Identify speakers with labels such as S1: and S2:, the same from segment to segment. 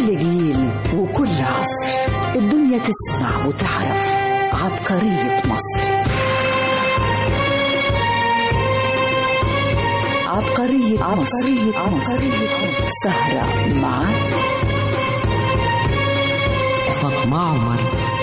S1: كل جيل وكل عصر الدنيا تسمع وتعرف عبقرية مصر عبقرية عبقرية عبقرية سهرة مع
S2: فاطمة عمر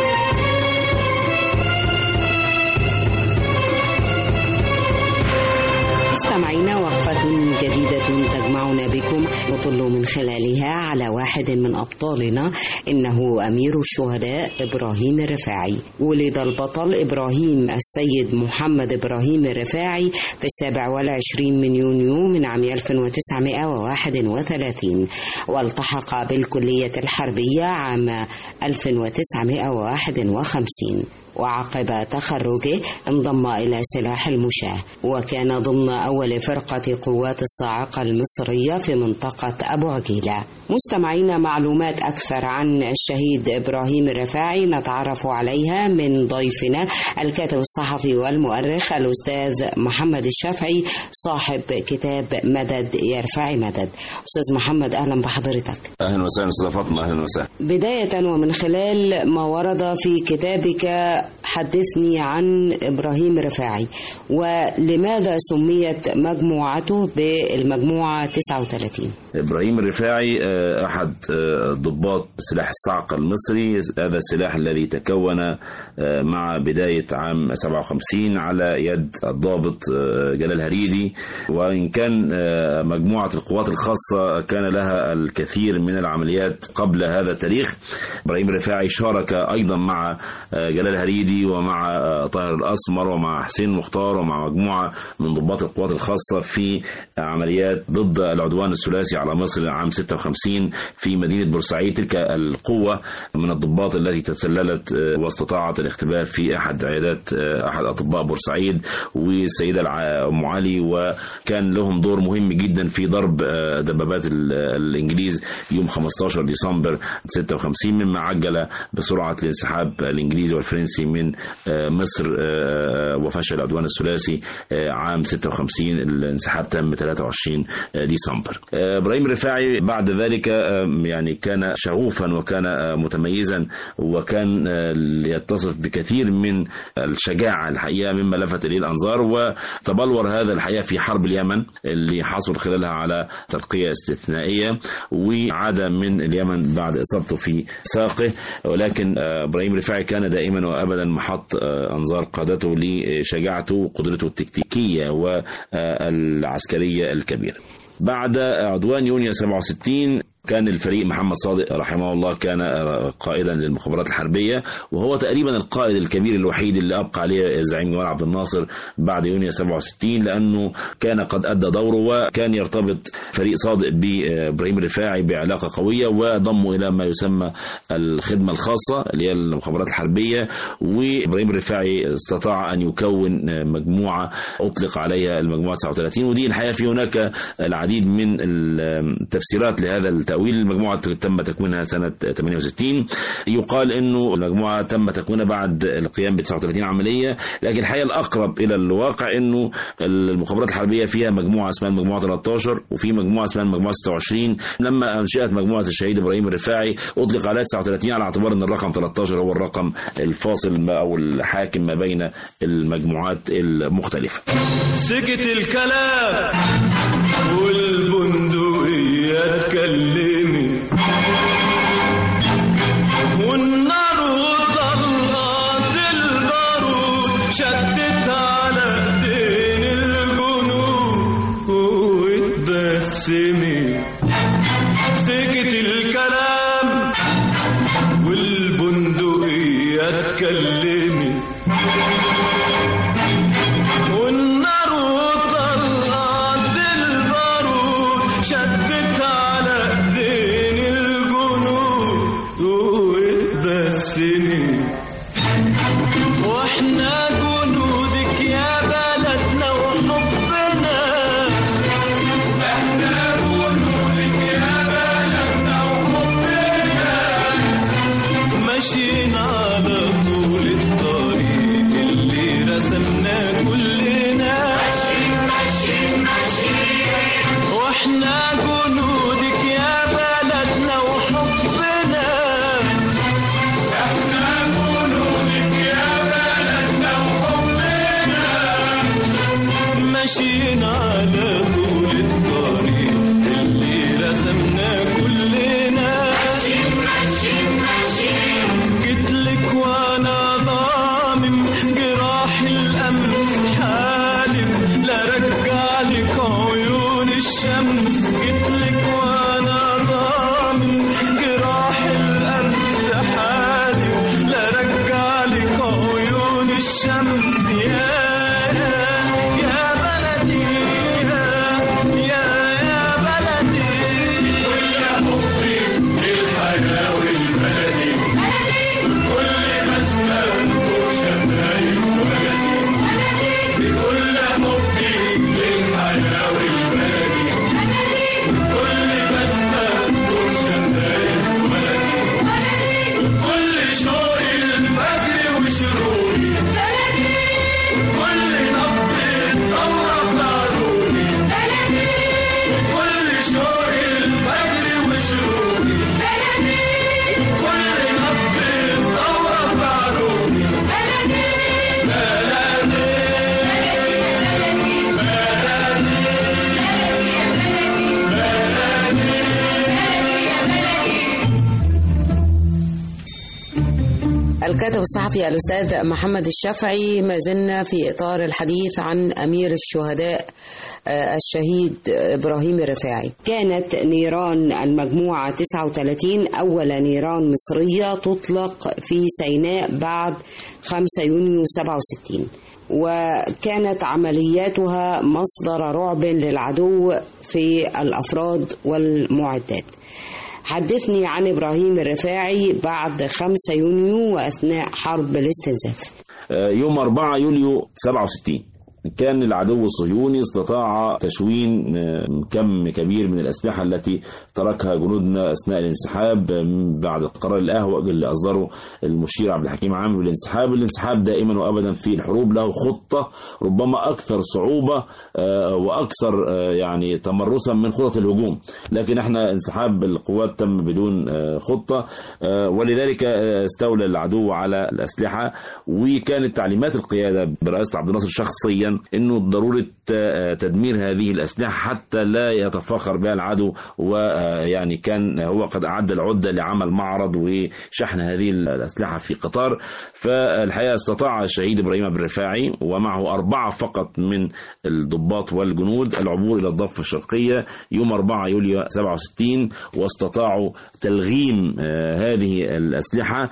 S3: مستمعينا وقفة جديدة تجمعنا بكم نطل من خلالها على واحد من أبطالنا إنه أمير الشهداء إبراهيم الرفاعي ولد البطل إبراهيم السيد محمد إبراهيم الرفاعي في السابع والعشرين من يونيو من عام 1931 والتحق بالكلية الحربية عام 1951 وعقب تخرجه انضم إلى سلاح المشاة وكان ضمن أول فرقة قوات الصاعقة المصرية في منطقة أبو عجيلة مستمعين معلومات أكثر عن الشهيد إبراهيم الرفاعي نتعرف عليها من ضيفنا الكاتب الصحفي والمؤرخ الأستاذ محمد الشافعي صاحب كتاب مدد يرفعي مدد أستاذ محمد أهلا بحضرتك
S4: اهلا وسهلا استاذه فاطمه اهلا وسهلا
S3: بداية ومن خلال ما ورد في كتابك حدثني عن إبراهيم رفاعي ولماذا سميت مجموعته بالمجموعة 39
S4: ابراهيم الرفاعي آه، احد آه، ضباط سلاح الصاعقه المصري هذا السلاح الذي تكون آه، مع بدايه عام 57 على يد الضابط آه، جلال هريدي وان كان آه، مجموعه القوات الخاصه كان لها الكثير من العمليات قبل هذا التاريخ ابراهيم الرفاعي شارك ايضا مع آه، جلال هريدي ومع آه، طاهر الاسمر ومع حسين مختار ومع مجموعه من ضباط القوات الخاصه في عمليات ضد العدوان الثلاثي على مصر عام 56 في مدينه بورسعيد تلك القوه من الضباط التي تسللت آه، واستطاعت الاختباء في احد عيادات آه، احد اطباء بورسعيد والسيده الع- ام علي وكان لهم دور مهم جدا في ضرب آه، دبابات ال- الانجليز يوم 15 ديسمبر 56 مما عجل بسرعه الانسحاب الانجليزي والفرنسي من آه، مصر آه، وفشل العدوان الثلاثي آه، عام 56 الانسحاب تم 23 ديسمبر آه، ابراهيم الرفاعي بعد ذلك آه، يعني كان شغوفا وكان آه، متميزا وكان آه، يتصف بكثير من الشجاعه الحقيقه مما لفت اليه الانظار وتبلور هذا الحقيقه في حرب اليمن اللي حصل خلالها على ترقيه استثنائيه وعاد من اليمن بعد اصابته في ساقه ولكن آه، ابراهيم الرفاعي كان دائما وابدا محط آه، انظار قادته لشجاعته وقدرته التكتيكيه والعسكريه الكبيره. بعد عدوان يونيو 67 كان الفريق محمد صادق رحمه الله كان قائدا للمخابرات الحربيه وهو تقريبا القائد الكبير الوحيد اللي ابقى عليه الزعيم جمال عبد الناصر بعد يونيو 67 لانه كان قد ادى دوره وكان يرتبط فريق صادق بابراهيم الرفاعي بعلاقه قويه وضمه الى ما يسمى الخدمه الخاصه اللي هي المخابرات الحربيه وابراهيم الرفاعي استطاع ان يكون مجموعه اطلق عليها المجموعه 39 ودي الحقيقه في هناك العديد من التفسيرات لهذا التأويل المجموعة تم تكوينها سنة 68 يقال أنه المجموعة تم تكوينها بعد القيام ب 39 عملية لكن الحقيقة الأقرب إلى الواقع أنه المخابرات الحربية فيها مجموعة اسمها المجموعة 13 وفي مجموعة اسمها المجموعة 26 لما أنشئت مجموعة الشهيد إبراهيم الرفاعي أطلق عليها 39 على اعتبار أن الرقم 13 هو الرقم الفاصل أو الحاكم ما بين المجموعات المختلفة
S5: سكت الكلام والبندقية اتكلمت والنار وطلقت البارود شدت على ايدين الجنود واتبسمت سكت الكلام والبندقية اتكلمت والنار وطلقت البارود شدت على ايدين الجنود واتبسمت واحنا جنودك يا بلدنا وحبنا احنا جنودك يا بلدنا وحبنا ماشيين على طول الطريق اللي ماشيين على طول الطريق اللي رسمناه كلنا ماشيين ماشيين ماشيين جيتلك وانا ضامن جراح الامس حالف لا رجع لك عيون الشمس جيتلك وانا ضامن جراح الامس حالف لا رجع لك عيون الشمس يا يا بلدي يا يا يا بلدي كل حبي للحياة والبلدي كل بسمة وشفايف ولدي بكل حبي للحياة والبلدي كل بسمة وشفايف ولدي كل شوق الفجر وشروقي كل نبض الثورة في عروقي كل شوق الفجر وشروقي كل نبض الثورة في عروقي
S3: الكاتب الصحفي الأستاذ محمد الشافعي ما زلنا في إطار الحديث عن أمير الشهداء آه، الشهيد إبراهيم الرفاعي كانت نيران المجموعة 39 أول نيران مصرية تطلق في سيناء بعد 5 يونيو 67 وكانت عملياتها مصدر رعب للعدو في الأفراد والمعدات حدثني عن إبراهيم الرفاعي بعد 5 يونيو وأثناء حرب الاستنزاف
S4: يوم 4 يوليو 67 كان العدو الصهيوني استطاع تشوين آه، كم كبير من الأسلحة التي تركها جنودنا أثناء الانسحاب آه، بعد قرار الأهوأ اللي أصدره المشير عبد الحكيم عامر بالانسحاب الانسحاب دائما وأبدا في الحروب له خطة ربما أكثر صعوبة آه، وأكثر آه، يعني تمرسا من خطط الهجوم لكن احنا انسحاب القوات تم بدون آه، خطة آه، ولذلك آه، استولى العدو على الأسلحة وكانت تعليمات القيادة برئاسة عبد الناصر شخصيا انه ضرورة آه، تدمير هذه الأسلحة حتى لا يتفاخر بها العدو ويعني كان هو قد أعد العدة لعمل معرض وشحن هذه الأسلحة في قطار فالحقيقة استطاع الشهيد إبراهيم عبد الرفاعي ومعه أربعة فقط من الضباط والجنود العبور إلى الضفة الشرقية يوم 4 يوليو 67 واستطاعوا تلغيم آه، هذه الأسلحة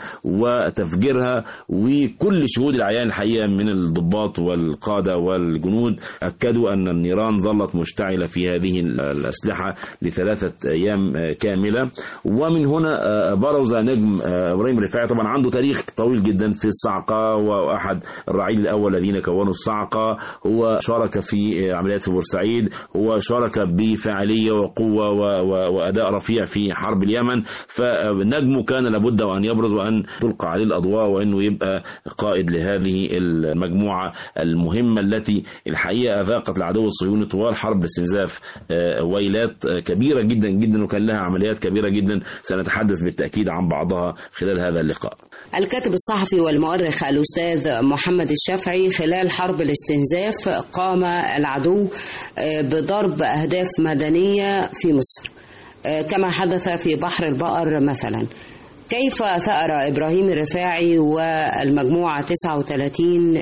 S4: وتفجيرها وكل شهود العيان الحقيقة من الضباط والقادة والجنود أكدوا أن النيران ظلت مشتعلة في هذه الأسلحة لثلاثة أيام آه، كاملة ومن هنا آه، برز نجم آه، إبراهيم الرفاعي طبعا عنده تاريخ طويل جدا في الصعقة وأحد الرعيل الأول الذين كونوا الصعقة هو شارك في آه، عمليات في بورسعيد هو شارك بفاعلية وقوة و- و- وأداء رفيع في حرب اليمن فنجمه كان لابد وأن يبرز وأن تلقى عليه الأضواء وأنه يبقى قائد لهذه المجموعة المهمة التي الحقيقة أذاقت العدو الصهيوني طوال حرب الاستنزاف آه، ويلات آه، كبيرة جدا جدا وكان لها عمليات كبيرة جدا سنتحدث بالتأكيد عن بعضها خلال هذا اللقاء
S3: الكاتب الصحفي والمؤرخ الأستاذ محمد الشافعي خلال حرب الاستنزاف قام العدو آه، بضرب أهداف مدنية في مصر آه، كما حدث في بحر البقر مثلا كيف ثأر إبراهيم الرفاعي والمجموعة 39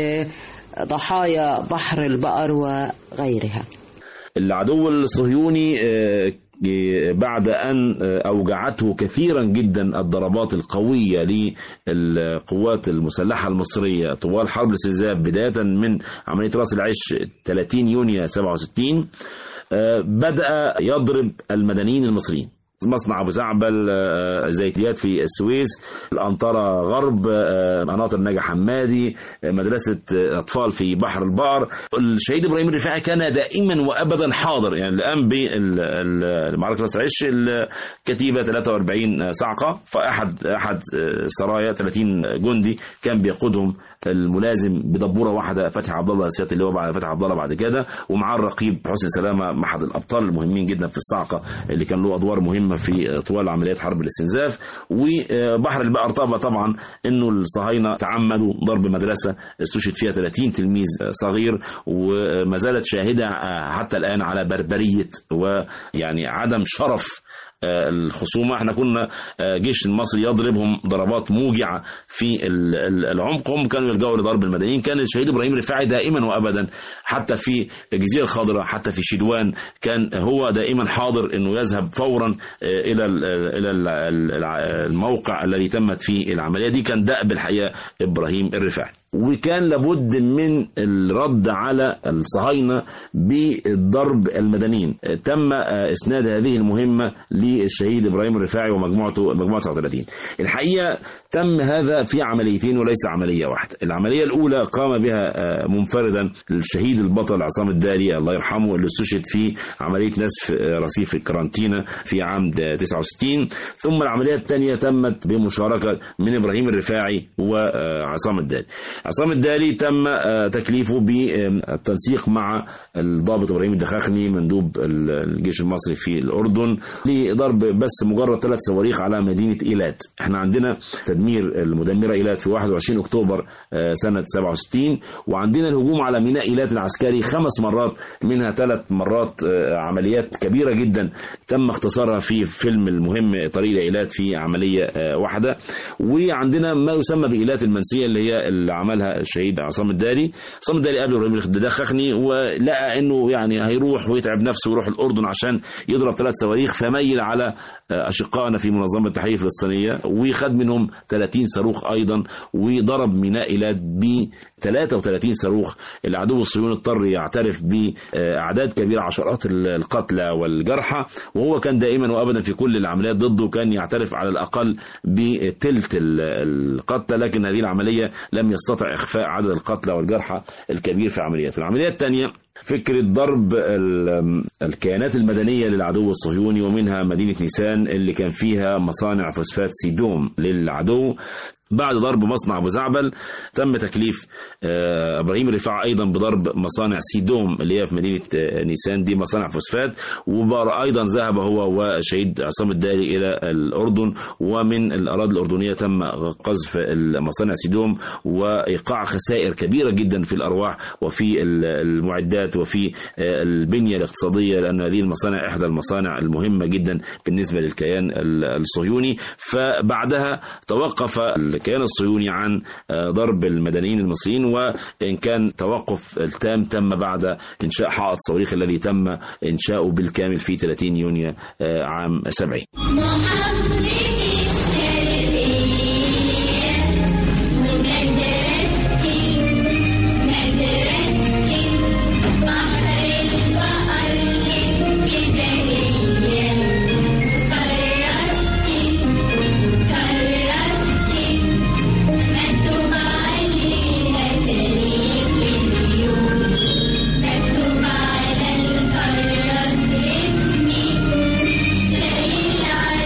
S3: لضحايا بحر البقر وغيرها
S4: العدو الصهيوني آه، بعد أن آه، أوجعته كثيرا جدا الضربات القوية للقوات المسلحة المصرية طوال حرب الاستنزاف بداية من عملية رأس العش 30 يونيو 67 آه، بدأ يضرب المدنيين المصريين مصنع ابو زعبل آه، زيتيات في السويس الانطره غرب آه، مناطق نجا حمادي آه، مدرسه آه، اطفال في بحر البقر الشهيد ابراهيم الرفاعي كان دائما وابدا حاضر يعني اللي قام بمعركه راس العش الكتيبه 43 صعقه فاحد احد آه، سرايا 30 جندي كان بيقودهم الملازم بدبوره واحده فتحي عبد الله سياده اللواء بعد فتحي عبد الله بعد كده ومعاه الرقيب حسن سلامه احد الابطال المهمين جدا في الصعقه اللي كان له ادوار مهمه تم في طوال عمليات حرب الاستنزاف وبحر البقر طبعا طبعا انه الصهاينه تعمدوا ضرب مدرسه استشهد فيها 30 تلميذ صغير وما زالت شاهده حتى الان على بربريه ويعني عدم شرف الخصومة احنا كنا جيش المصري يضربهم ضربات موجعة في العمق هم كانوا يلجأوا لضرب المدنيين كان الشهيد إبراهيم الرفاعي دائما وأبدا حتى في الجزيرة الخضراء حتى في شدوان كان هو دائما حاضر انه يذهب فورا الى الى الموقع الذي تمت فيه العملية دي كان دأب الحقيقة إبراهيم الرفاعي وكان لابد من الرد على الصهاينة بالضرب المدنيين تم إسناد هذه المهمة للشهيد إبراهيم الرفاعي ومجموعته مجموعة 39 الحقيقة تم هذا في عمليتين وليس عملية واحدة العملية الأولى قام بها منفردا الشهيد البطل عصام الداري الله يرحمه اللي استشهد في عملية نسف رصيف الكرانتينا في عام 69 ثم العملية الثانية تمت بمشاركة من إبراهيم الرفاعي وعصام الداري عصام الدالي تم تكليفه بالتنسيق مع الضابط ابراهيم الدخاخني مندوب الجيش المصري في الاردن لضرب بس مجرد ثلاث صواريخ على مدينه ايلات احنا عندنا تدمير المدمره ايلات في 21 اكتوبر سنه 67 وعندنا الهجوم على ميناء ايلات العسكري خمس مرات منها ثلاث مرات عمليات كبيره جدا تم اختصارها في فيلم المهم طريق ايلات في عمليه واحده وعندنا ما يسمى بايلات المنسيه اللي هي اللي عملها الشهيد عصام الداري عصام الداري قابل ابراهيم الدخخني ولقى انه يعني هيروح ويتعب نفسه ويروح الاردن عشان يضرب ثلاث صواريخ فميل على اشقائنا في منظمه التحرير الفلسطينيه وخد منهم 30 صاروخ ايضا وضرب ميناء ايلات ب 33 صاروخ العدو الصهيوني اضطر يعترف باعداد كبيره عشرات القتلى والجرحى وهو كان دائما وابدا في كل العمليات ضده كان يعترف على الاقل بثلث القتلى لكن هذه العمليه لم يستطع اخفاء عدد القتلى والجرحى الكبير في العمليات في العمليه الثانيه فكرة ضرب الكيانات المدنية للعدو الصهيوني ومنها مدينة نيسان اللي كان فيها مصانع فوسفات سيدوم للعدو بعد ضرب مصنع ابو زعبل تم تكليف ابراهيم الرفاع ايضا بضرب مصانع سيدوم اللي هي في مدينه نيسان دي مصانع فوسفات وايضا ذهب هو والشهيد عصام الداري الى الاردن ومن الاراضي الاردنيه تم قذف مصانع سيدوم وايقاع خسائر كبيره جدا في الارواح وفي المعدات وفي البنيه الاقتصاديه لان هذه المصانع احدى المصانع المهمه جدا بالنسبه للكيان الصهيوني فبعدها توقف الكيان الصهيوني عن ضرب المدنيين المصريين وإن كان توقف التام تم بعد إنشاء حائط صواريخ الذي تم إنشاؤه بالكامل في 30 يونيو عام 70
S6: على الكرس اسمي شايل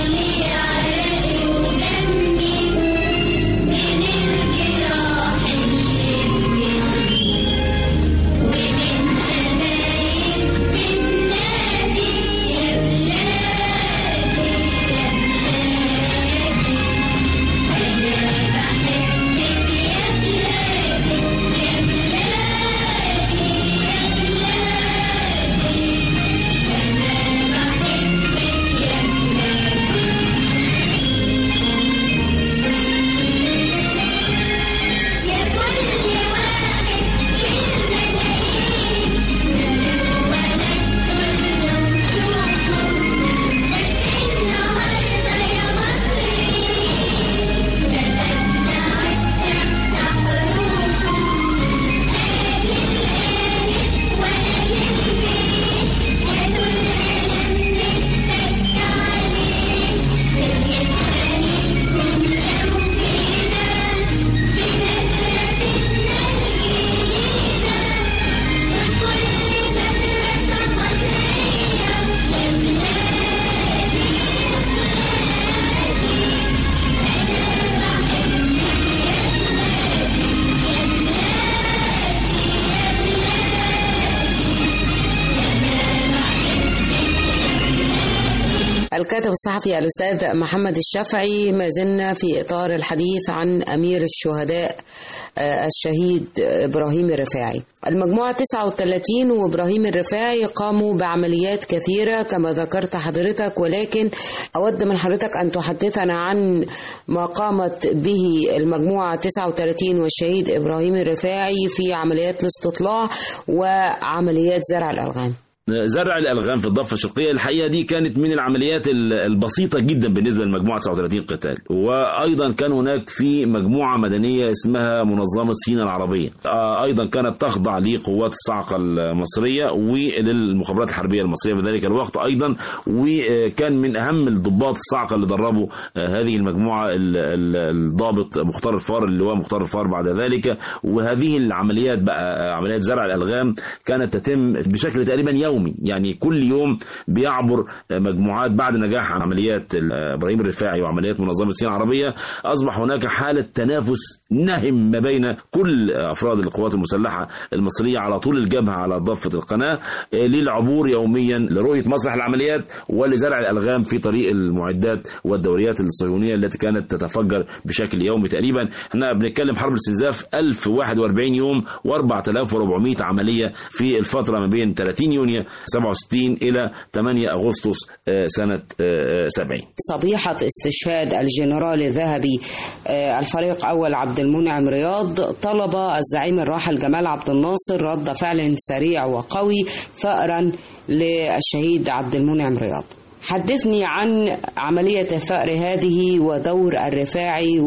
S6: الكاتب الصحفي الأستاذ محمد الشافعي ما زلنا في إطار الحديث عن أمير الشهداء آه، الشهيد إبراهيم الرفاعي المجموعة 39 وإبراهيم الرفاعي قاموا بعمليات كثيرة كما ذكرت حضرتك ولكن أود من حضرتك أن تحدثنا عن ما قامت به المجموعة 39 والشهيد إبراهيم الرفاعي في عمليات الاستطلاع وعمليات زرع الألغام
S4: زرع الالغام في الضفه الشرقيه الحقيقه دي كانت من العمليات ال- البسيطه جدا بالنسبه لمجموعه 39 قتال وايضا كان هناك في مجموعه مدنيه اسمها منظمه سينا العربيه آه، ايضا كانت تخضع لقوات الصاعقه المصريه وللمخابرات الحربيه المصريه في ذلك الوقت ايضا وكان من اهم الضباط الصاعقه اللي دربوا آه، هذه المجموعه ال- ال- الضابط مختار الفار اللي هو مختار الفار بعد ذلك وهذه العمليات بقى آه، عمليات زرع الالغام كانت تتم بشكل تقريبا يومي يعني كل يوم بيعبر مجموعات بعد نجاح عمليات ابراهيم الرفاعي وعمليات منظمه الصين العربيه اصبح هناك حاله تنافس نهم ما بين كل افراد القوات المسلحه المصريه على طول الجبهه على ضفه القناه للعبور يوميا لرؤيه مسرح العمليات ولزرع الالغام في طريق المعدات والدوريات الصهيونيه التي كانت تتفجر بشكل يومي تقريبا احنا بنتكلم حرب الاستنزاف 1041 يوم و4400 عمليه في الفتره ما بين 30 يونيو 67 الى 8 اغسطس آه، سنه آه، 70
S3: صبيحة استشهاد الجنرال الذهبي آه، الفريق أول عبد المنعم رياض طلب الزعيم الراحل جمال عبد الناصر رد فعل سريع وقوي ثأرا للشهيد عبد المنعم رياض حدثني عن عملية الثأر هذه ودور الرفاعي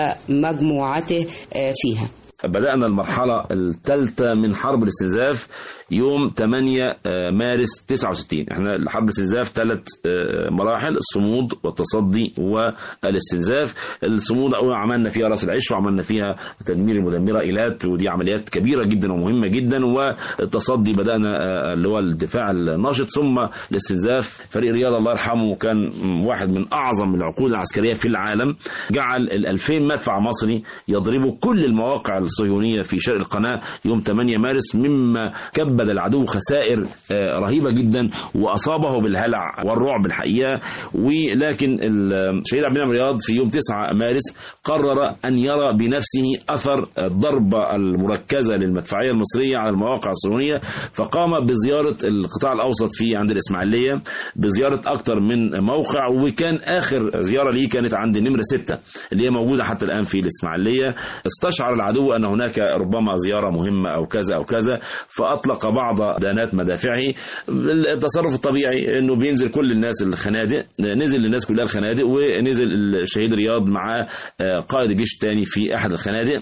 S3: ومجموعته آه، فيها
S4: بدأنا المرحلة الثالثة من حرب الاستنزاف يوم 8 آه، مارس 69 احنا حرب الاستنزاف ثلاث آه، مراحل الصمود والتصدي والاستنزاف الصمود اول عملنا فيها راس العش وعملنا فيها تدمير المدمره ايلات ودي عمليات كبيره جدا ومهمه جدا والتصدي بدانا آه، اللي هو الدفاع الناشط ثم الاستنزاف فريق رياض الله يرحمه كان واحد من اعظم العقود العسكريه في العالم جعل ال 2000 مدفع مصري يضربوا كل المواقع الصهيونيه في شرق القناه يوم 8 مارس مما كبد العدو خسائر آه، رهيبه جدا واصابه بالهلع والرعب الحقيقه ولكن الشهيد عبد المنعم رياض في يوم 9 مارس قرر ان يرى بنفسه اثر الضربه المركزه للمدفعيه المصريه على المواقع الصهيونيه فقام بزياره القطاع الاوسط في عند الاسماعيليه بزياره اكثر من موقع وكان اخر زياره ليه كانت عند نمره 6 اللي هي موجوده حتى الان في الاسماعيليه استشعر العدو ان هناك ربما زياره مهمه او كذا او كذا فاطلق بعض دانات مدافعه التصرف الطبيعي انه بينزل كل الناس الخنادق نزل للناس كلها الخنادق ونزل الشهيد رياض مع قائد الجيش الثاني في احد الخنادق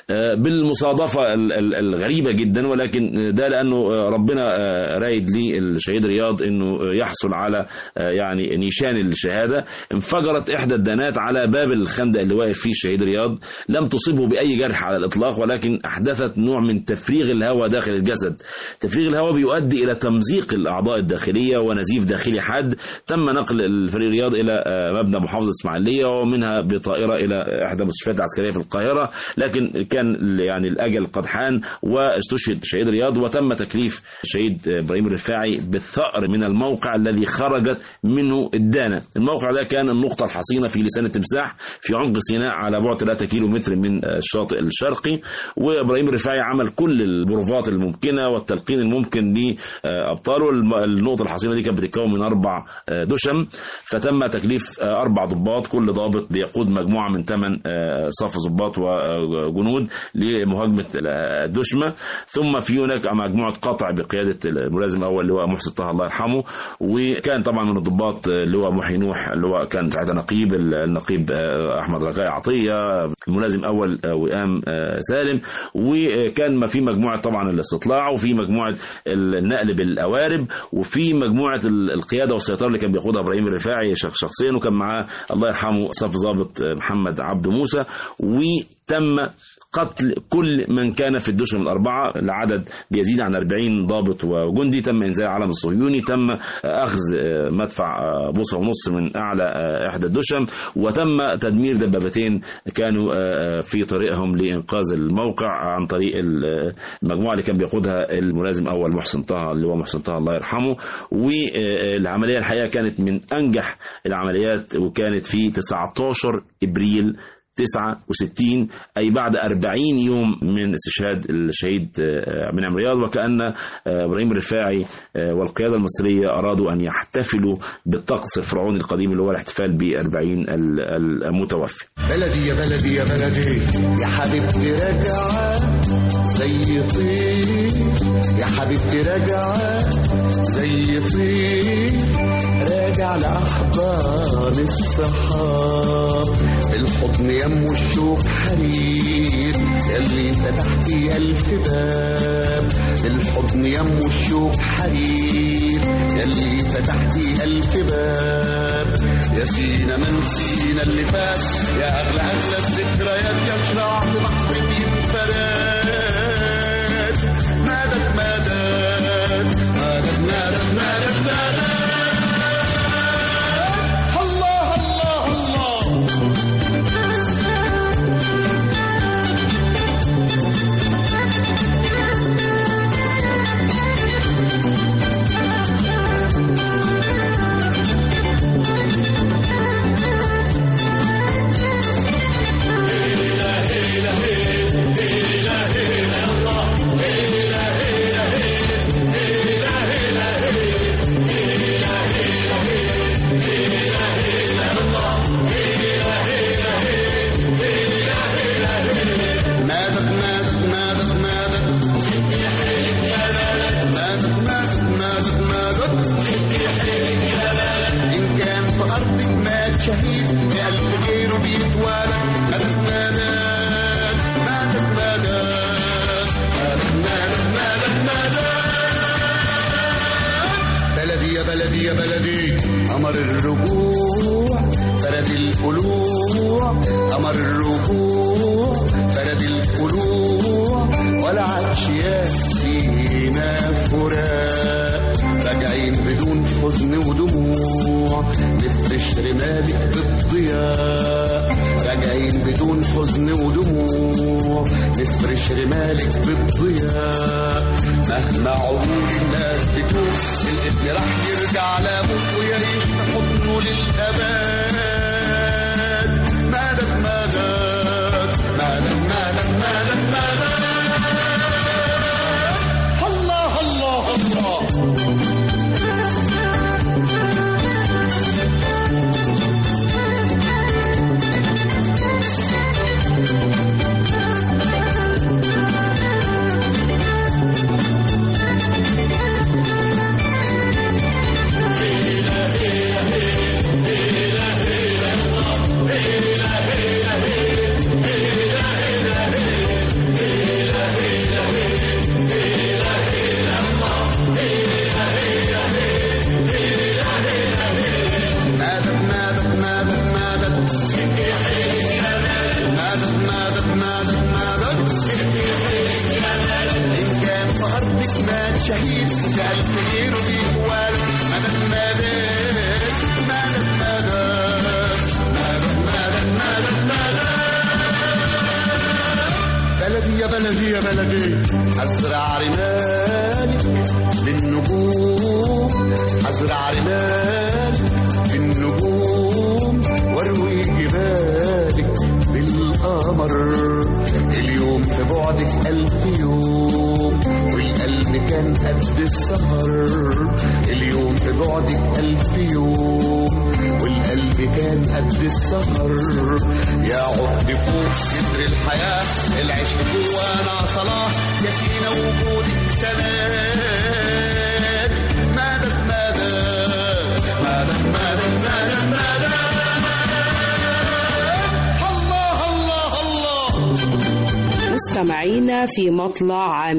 S4: بالمصادفه ال- ال- الغريبه جدا ولكن ده لانه ربنا رايد لي الشهيد رياض انه يحصل على يعني نيشان الشهاده انفجرت احدى الدانات على باب الخندق اللي واقف فيه الشهيد رياض لم تصبه باي جرح على الاطلاق ولكن احدثت نوع من تفريغ الهواء داخل الجسد تفريغ الهواء بيؤدي الى تمزيق الاعضاء الداخليه ونزيف داخلي حاد تم نقل الفريق رياض الى آه، مبنى محافظه اسماعيليه ومنها بطائره الى احدى المستشفيات العسكريه في القاهره لكن كان يعني الاجل قد حان واستشهد شهيد رياض وتم تكليف شهيد ابراهيم الرفاعي بالثأر من الموقع الذي خرجت منه الدانه الموقع ده كان النقطه الحصينه في لسان التمساح في عمق سيناء على بعد 3 كيلو متر من الشاطئ الشرقي وابراهيم الرفاعي عمل كل البروفات الممكنه والتلقين الممكن لابطاله الم- النقطه الحصينه دي كانت بتتكون من اربع آه، دشم فتم تكليف آه، اربع ضباط كل ضابط بيقود مجموعه من ثمان صف ضباط وجنود لمهاجمه الدشمه ثم في هناك مجموعه قطع بقياده الملازم الاول اللي هو محسن طه الله يرحمه وكان طبعا من الضباط آه، اللي هو محي نوح اللي هو كان ساعتها نقيب النقيب آه، احمد رجاء عطيه الملازم اول آه، وئام آه، سالم وكان ما في مجموعه طبعا الاستطلاع وفي مجموعه النقل بالقوارب وفي مجموعه ال- القياده والسيطره اللي كان بياخدها ابراهيم الرفاعي شخ- شخصيا وكان معاه الله يرحمه صف ضابط آه، محمد عبد موسى وتم قتل كل من كان في الدشم الأربعة العدد بيزيد عن 40 ضابط وجندي تم إنزال العلم الصهيوني تم أخذ مدفع بوصة ونص من أعلى إحدى الدشم وتم تدمير دبابتين كانوا في طريقهم لإنقاذ الموقع عن طريق المجموعة اللي كان بيقودها الملازم أول محسن طه اللي هو محسن طه الله يرحمه والعملية الحقيقة كانت من أنجح العمليات وكانت في 19 إبريل 69 أي بعد 40 يوم من استشهاد الشهيد من عم رياض وكأن إبراهيم الرفاعي والقيادة المصرية أرادوا أن يحتفلوا بالطقس الفرعوني القديم اللي هو الاحتفال ب 40 المتوفي
S7: بلدي يا بلدي يا بلدي يا حبيبتي راجعة زي طير يا حبيبتي راجعة زي طير راجع لأحضان الصحاب الحضن يم الشوق حرير اللي فتحتي ألف باب الحضن يم الشوق حرير اللي فتحتي ألف باب يا سينا من سينا اللي فات يا أغلى أغلى الذكريات يا شراع في بحر الفرات مادت مادت مادت مادت مادت مادت الله الله الله مادت مادت مادت مادت مادت مادت مادت مادت إن كان في أرضك مات شهيد بألف غيره بيتوالد مادت مادت مادت مادت مادت مادت مادت بلدي يا بلدي يا بلدي أمر الرجوع فرد القلوع أمر الرجوع فرد القلوع ولا عادش يا سينا فراق راجعين بدون حزن ودموع نفرش رمالك بالضياء راجعين بدون حزن ودموع نفرش رمالك بالضياء مهما عمر الناس بتوب الابن راح يرجع لابوه ويعيش في حضنه للابد مادت مادت مادت مادت مادت مادت الله الله الله مادت مادت مادت مادت مادت مادت مادت مادت إن كان في أرضك مات شهيد كألف غيره بيتوالد مادت مادت مادت مادت مادت مادت مادت بلدي يا بلدي يا بلدي أزرع رمالي للنجوم أزرع رمالي للنجوم واروي جبالك بالقمر اليوم في بعدك ألف يوم والقلب كان قد السهر اليوم في بعدك ألف يوم والقلب كان قد السهر يا عقد فوق جدر الحياة العشق جوانا صلاة يا سينا وجودك سنات مادت مادت مادت مادت مادت مادت الله الله الله
S3: مستمعينا في مطلع عام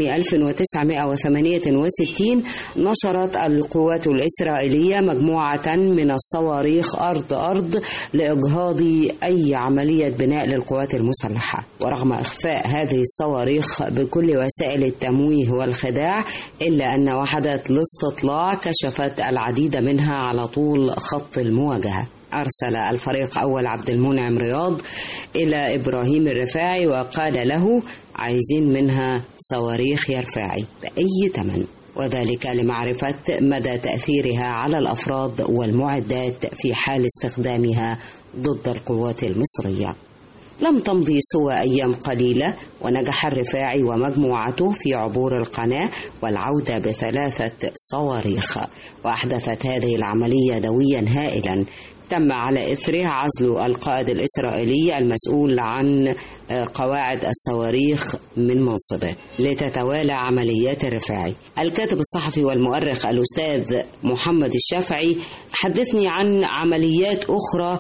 S3: 1968 نشرت القوات الإسرائيلية مجموعة من الصواريخ أرض أرض لإجهاض أي عملية بناء للقوات المسلحة ورغم إخفاء هذه الصواريخ بكل وسائل التمويه والخداع إلا أن وحدات الاستطلاع كشفت العديد منها على طول خط المواجهة أرسل الفريق أول عبد المنعم رياض إلى إبراهيم الرفاعي وقال له عايزين منها صواريخ يا رفاعي بأي ثمن وذلك لمعرفة مدى تأثيرها على الأفراد والمعدات في حال استخدامها ضد القوات المصرية لم تمضي سوى أيام قليلة ونجح الرفاعي ومجموعته في عبور القناة والعودة بثلاثة صواريخ وأحدثت هذه العملية دويا هائلا تم على إثره عزل القائد الإسرائيلي المسؤول عن قواعد الصواريخ من منصبه لتتوالى عمليات الرفاعي الكاتب الصحفي والمؤرخ الأستاذ محمد الشافعي حدثني عن عمليات أخرى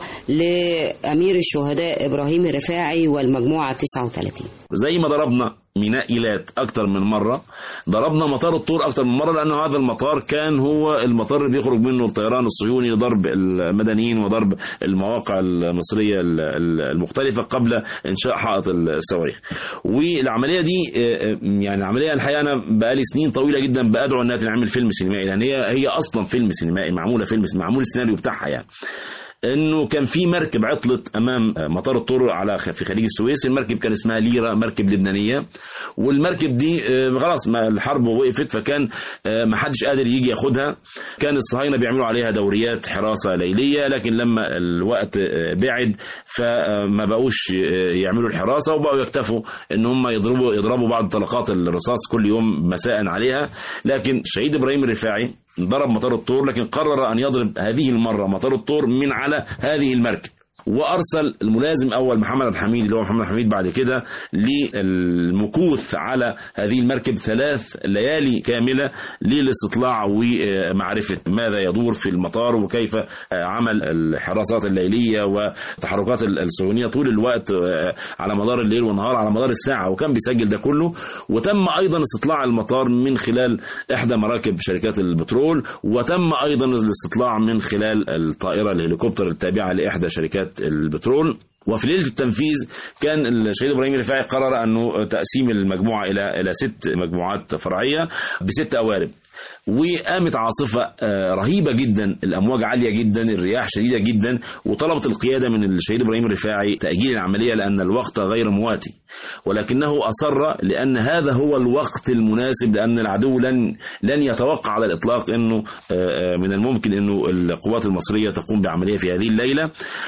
S3: لأمير الشهداء إبراهيم الرفاعي والمجموعة 39
S4: زي ما ضربنا ميناء إيلات أكتر من مرة ضربنا مطار الطور أكتر من مرة لأنه هذا المطار كان هو المطار اللي بيخرج منه الطيران الصهيوني لضرب المدنيين وضرب المواقع المصرية المختلفة قبل إنشاء حائط الصواريخ والعملية دي يعني العملية الحقيقة أنا بقالي سنين طويلة جدا بأدعو إنها تنعمل فيلم سينمائي لأن هي هي أصلا فيلم سينمائي معمولة فيلم معمول السيناريو بتاعها يعني انه كان في مركب عطلت امام مطار الطور على في خليج السويس المركب كان اسمها ليرا مركب لبنانيه والمركب دي خلاص ما الحرب وقفت فكان ما حدش قادر يجي ياخدها كان الصهاينه بيعملوا عليها دوريات حراسه ليليه لكن لما الوقت بعد فما بقوش يعملوا الحراسه وبقوا يكتفوا ان هم يضربوا يضربوا بعض طلقات الرصاص كل يوم مساء عليها لكن شهيد ابراهيم الرفاعي ضرب مطار الطور لكن قرر أن يضرب هذه المرة مطار الطور من على هذه المركب وارسل الملازم اول محمد عبد الحميد اللي هو محمد حميد بعد كده للمكوث على هذه المركب ثلاث ليالي كامله للاستطلاع ومعرفه ماذا يدور في المطار وكيف عمل الحراسات الليليه والتحركات الصهيونيه طول الوقت على مدار الليل والنهار على مدار الساعه وكان بيسجل ده كله وتم ايضا استطلاع المطار من خلال احدى مراكب شركات البترول وتم ايضا الاستطلاع من خلال الطائره الهليكوبتر التابعه لاحدى شركات البترول وفي ليله التنفيذ كان الشهيد ابراهيم الرفاعي قرر انه تقسيم المجموعه الى الى ست مجموعات فرعيه بست قوارب وقامت عاصفة رهيبة جدا الأمواج عالية جدا الرياح شديدة جدا وطلبت القيادة من الشهيد إبراهيم الرفاعي تأجيل العملية لأن الوقت غير مواتي ولكنه أصر لأن هذا هو الوقت المناسب لأن العدو لن لن يتوقع على الإطلاق أنه من الممكن أنه القوات المصرية تقوم بعملية في هذه الليلة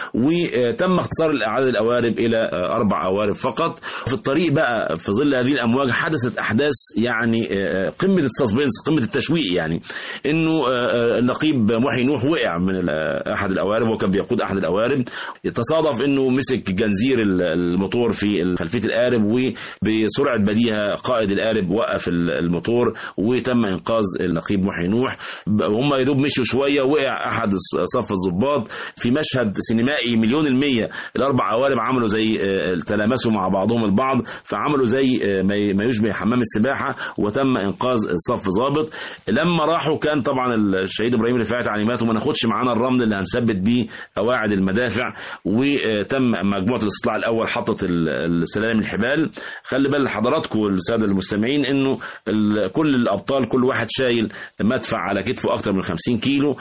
S4: وتم اختصار عدد القوارب إلى أربع قوارب فقط في الطريق بقى في ظل هذه الأمواج حدثت أحداث يعني قمة السسبنس قمة التشويق يعني انه النقيب محي نوح وقع من احد القوارب وكان بيقود احد القوارب تصادف انه مسك جنزير الموتور في خلفيه القارب وبسرعه بديهه قائد القارب وقف الموتور وتم انقاذ النقيب محي نوح هم يدوب مشوا شويه وقع احد صف الضباط في مشهد سينمائي مليون المية الاربع قوارب عملوا زي تلامسوا مع بعضهم البعض فعملوا زي ما يشبه حمام السباحه وتم انقاذ الصف ضابط لما راحوا كان طبعا الشهيد ابراهيم رفاعي تعليماته ما ناخدش معانا الرمل اللي هنثبت بيه قواعد المدافع وتم مجموعه الاستطلاع الاول حطت السلالم الحبال خلي بال حضراتكم الساده المستمعين انه كل الابطال كل واحد شايل مدفع على كتفه اكتر من 50 كيلو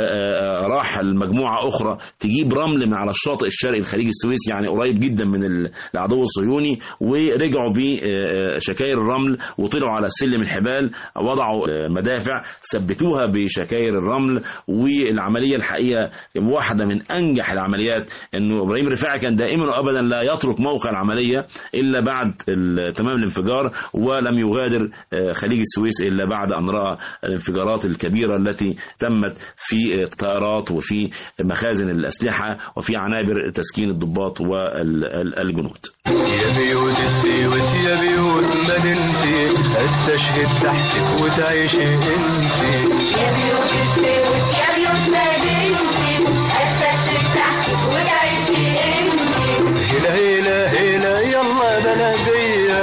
S4: راح المجموعه اخرى تجيب رمل من على الشاطئ الشرقي لخليج السويس يعني قريب جدا من العدو الصهيوني ورجعوا بشكاير الرمل وطلعوا على سلم الحبال وضعوا مدافع ثبتوها بشكاير الرمل والعمليه الحقيقه واحده من انجح العمليات انه ابراهيم رفاعي كان دائما وابدا لا يترك موقع العمليه الا بعد تمام الانفجار ولم يغادر خليج السويس الا بعد ان راى الانفجارات الكبيره التي تمت في الطائرات وفي مخازن الاسلحه وفي عنابر تسكين الضباط والجنود.
S5: يا بيوت السويس يا بيوت مدينتي استشهد تحتك وتعيشي انتي
S8: يا بيوت السويس يا بيوت مدينتي استشرق تحتك وتعيشي انتي
S5: هلا هلا هلا يلا بلدية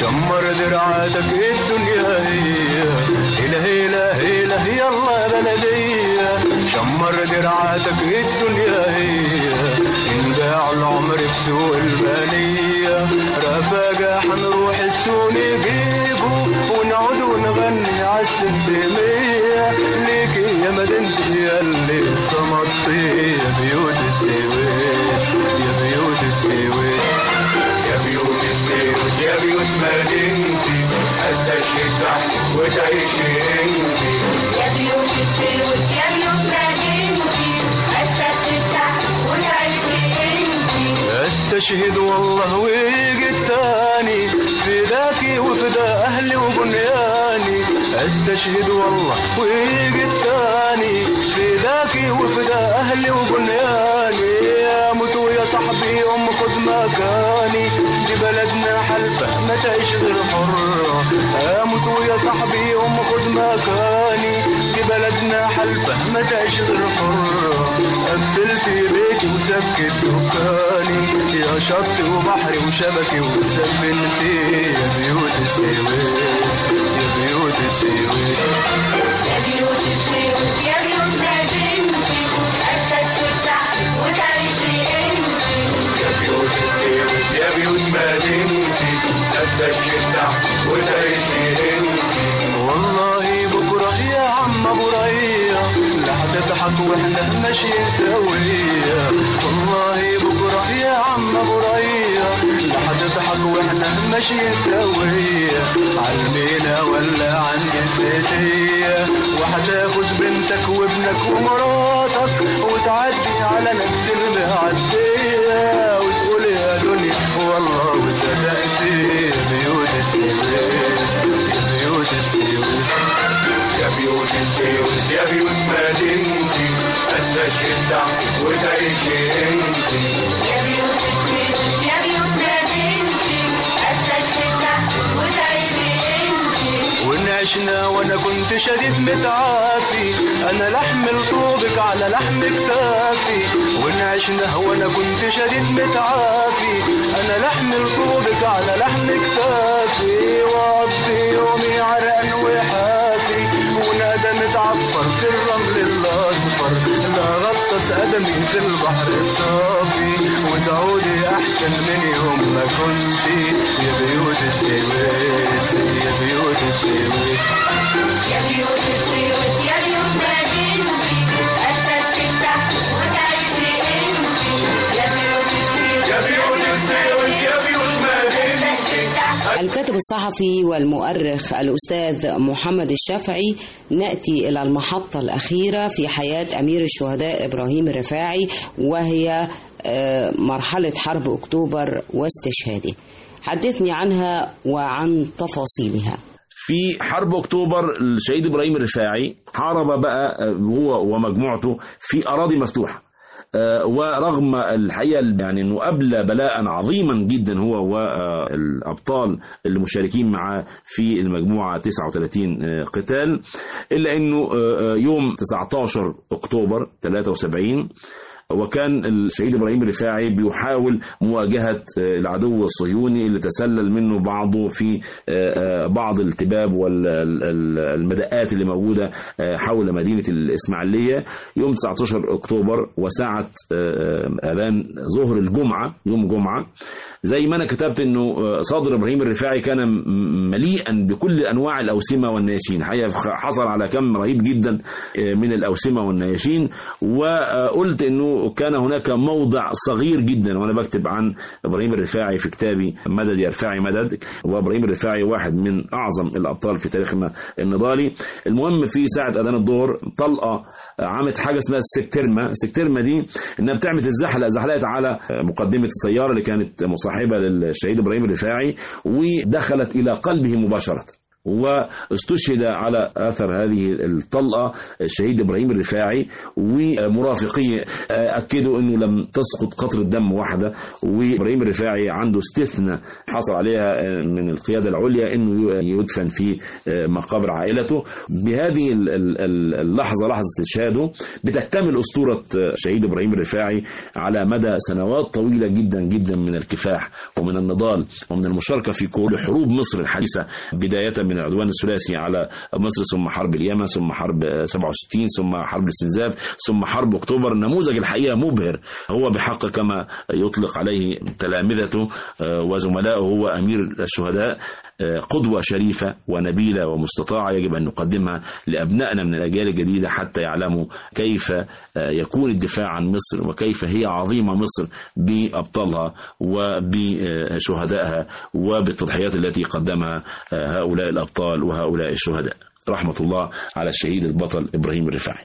S5: شمر درعاتك الدنيا هي هلا هلا هلا يلا بلدية شمر درعاتك الدنيا هي انباع العمر في سوق المالية رفاقة حنروح السوق نجيبه ونقعد ونغني عالسمسمية ليك يا مدينتي يا اللي صمتي يا بيوت السويس يا بيوت السويس يا بيوت السويس يا بيوت مدينتي استشهد تحت وتعيشي انتي
S8: يا بيوت السويس يا بيوت مدينتي استشهد تحت وتعيشي انتي
S5: استشهد والله ويجي التاني فداكي وفدا اهلي وبنياني استشهد والله ويجي التاني فداكي وفدا اهلي وبنياني يا موتوا يا صاحبي ام خد مكاني دي بلدنا حلفة ما تعيش غير حرة يا موتوا يا صاحبي ام خد مكاني دي بلدنا حلفة ما تعيش غير حرة قفلت بيتي وسكت دكاني يا شط وبحري وشبكي وسفنتي يا بيوت السويس يا بيوت السويس
S8: يا بيوت السويس يا بيوت مدينتي استشهد تحت وتعيشي انتي
S5: يا بيوت السويس يا بيوت مدينتي استشهد تحت وتعيشي انتي والله بكره يا عم ابو ريا لا هتضحك واحنا ماشيين سوية والله بكره يا عم ابو ريا لا هتضحك واحنا ماشيين سوية عالمينا ولا عند الزيتية وهتاخد بنتك وابنك ومراتك وتعدي على نفس المعدية وتقول يا دنيا والله وصدقتي يا بيوت السويس يا بيوت السويس يا بيوت السويس يا بيوت مدينتي استشهد تحت وتعيشي انتي
S8: يا بيوت السويس يا بيوت مدينتي استشهد تحت وتعيشي انتي
S5: وان عشنا وانا كنت شديد متعافي انا لحم طوبك على لحم كتافي وان عشنا وانا كنت شديد متعافي انا لحم طوبك على لحم كتافي واقضي يومي عرقان وحافي ونادى متعفر في الرمل الاصفر لا غطس قدمي في البحر الصافي وتعودي احسن من يوم ما كنتي يا بيوت السويس يا بيوت السويس
S8: يا بيوت السويس يا بيوت مدينتي استشهد تحت وتعيشي انتي يا بيوت السويس
S5: يا بيوت السويس يا بيوت مدينتي
S8: استشهد تحت
S3: الكاتب الصحفي والمؤرخ الأستاذ محمد الشافعي نأتي إلى المحطة الأخيرة في حياة أمير الشهداء إبراهيم الرفاعي وهي آه، مرحلة حرب أكتوبر واستشهاده حدثني عنها وعن تفاصيلها
S4: في حرب اكتوبر الشهيد ابراهيم الرفاعي حارب بقى هو ومجموعته في اراضي مفتوحه آه، ورغم الحقيقه يعني انه ابلى بلاء عظيما جدا هو والابطال اللي مشاركين معاه في المجموعه 39 آه، قتال الا انه آه، آه، يوم 19 اكتوبر 73 وكان الشهيد ابراهيم الرفاعي بيحاول مواجهه آه، العدو الصهيوني اللي تسلل منه بعضه في آه، آه، بعض التباب والمدقات اللي موجوده آه، حول مدينه الاسماعيليه يوم 19 اكتوبر وساعه آه، آه، اذان ظهر الجمعه يوم جمعه زي ما انا كتبت انه آه، صدر ابراهيم الرفاعي كان م- مليئا بكل انواع الاوسمه والنياشين حقيقه حصل على كم رهيب جدا آه، من الاوسمه والنياشين وقلت انه كان هناك موضع صغير جدا وانا بكتب عن ابراهيم الرفاعي في كتابي مدد يرفعي مدد وابراهيم الرفاعي واحد من اعظم الابطال في تاريخنا النضالي المهم في ساعه اذان الظهر طلقه عملت حاجه اسمها السكترما السكترما دي انها بتعمل الزحلقه زحلقت على مقدمه السياره اللي كانت مصاحبه للشهيد ابراهيم الرفاعي ودخلت الى قلبه مباشره واستشهد على اثر هذه الطلقه الشهيد ابراهيم الرفاعي ومرافقيه اكدوا انه لم تسقط قطره دم واحده وابراهيم الرفاعي عنده استثناء حصل عليها من القياده العليا انه يدفن في مقابر عائلته بهذه ال- ال- ال- اللحظه لحظه استشهاده بتكتمل اسطوره شهيد ابراهيم الرفاعي على مدى سنوات طويله جدا جدا من الكفاح ومن النضال ومن المشاركه في كل حروب مصر الحديثه بدايه من العدوان الثلاثي على مصر ثم حرب اليمن ثم حرب 67 ثم حرب الاستنزاف ثم حرب اكتوبر نموذج الحقيقه مبهر هو بحق كما يطلق عليه تلامذته آه، وزملائه هو امير الشهداء آه، قدوة شريفة ونبيلة ومستطاعة يجب أن نقدمها لأبنائنا من الأجيال الجديدة حتى يعلموا كيف آه، يكون الدفاع عن مصر وكيف هي عظيمة مصر بأبطالها وبشهدائها وبالتضحيات التي قدمها آه، هؤلاء الأبطال وهؤلاء الشهداء رحمة الله على الشهيد البطل إبراهيم الرفاعي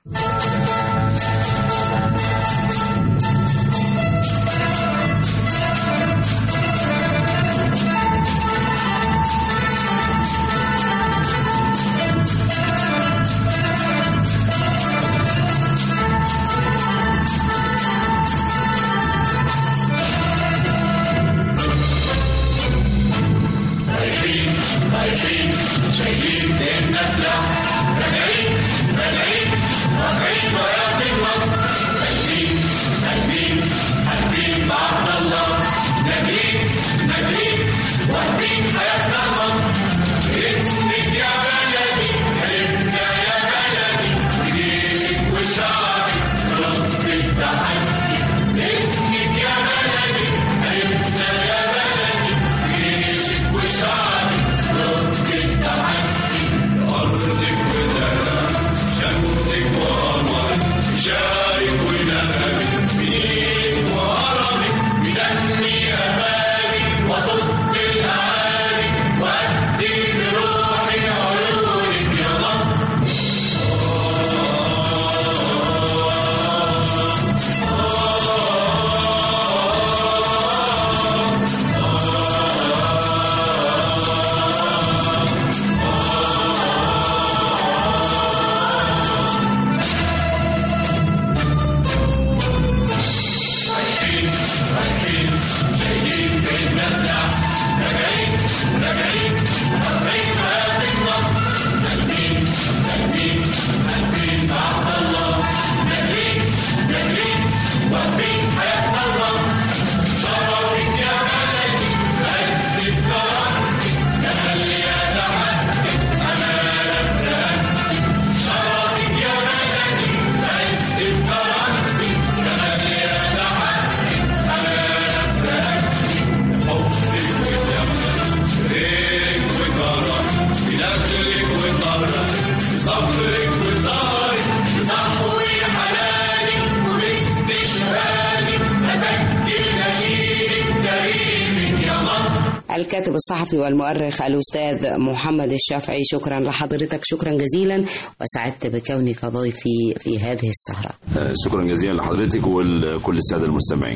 S3: الكاتب الصحفي والمؤرخ الأستاذ محمد الشافعي شكرا لحضرتك شكرا جزيلا وسعدت بكونك ضيفي في هذه السهرة
S4: آه، شكرا جزيلا لحضرتك ولكل السادة المستمعين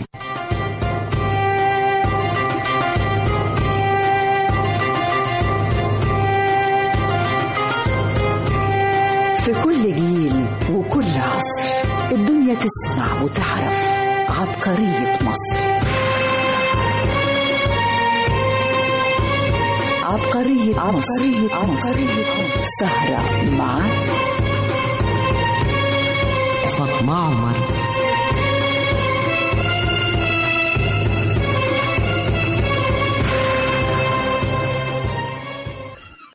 S1: في كل جيل وكل عصر الدنيا تسمع وتعرف عبقرية مصر عبقرية عبقرية عبقرية سهرة مع
S2: فاطمة عمر